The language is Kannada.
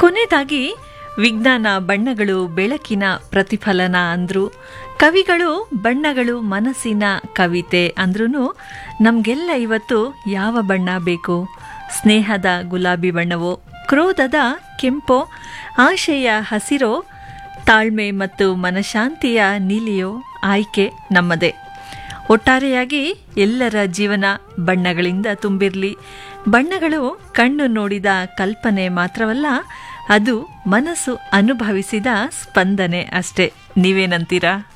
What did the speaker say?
ಕೊನೆಯದಾಗಿ ವಿಜ್ಞಾನ ಬಣ್ಣಗಳು ಬೆಳಕಿನ ಪ್ರತಿಫಲನ ಅಂದ್ರು ಕವಿಗಳು ಬಣ್ಣಗಳು ಮನಸ್ಸಿನ ಕವಿತೆ ಅಂದ್ರೂ ನಮಗೆಲ್ಲ ಇವತ್ತು ಯಾವ ಬಣ್ಣ ಬೇಕು ಸ್ನೇಹದ ಗುಲಾಬಿ ಬಣ್ಣವೋ ಕ್ರೋಧದ ಕೆಂಪೋ ಆಶೆಯ ಹಸಿರೋ ತಾಳ್ಮೆ ಮತ್ತು ಮನಶಾಂತಿಯ ನೀಲಿಯೋ ಆಯ್ಕೆ ನಮ್ಮದೇ ಒಟ್ಟಾರೆಯಾಗಿ ಎಲ್ಲರ ಜೀವನ ಬಣ್ಣಗಳಿಂದ ತುಂಬಿರಲಿ ಬಣ್ಣಗಳು ಕಣ್ಣು ನೋಡಿದ ಕಲ್ಪನೆ ಮಾತ್ರವಲ್ಲ ಅದು ಮನಸ್ಸು ಅನುಭವಿಸಿದ ಸ್ಪಂದನೆ ಅಷ್ಟೇ ನೀವೇನಂತೀರಾ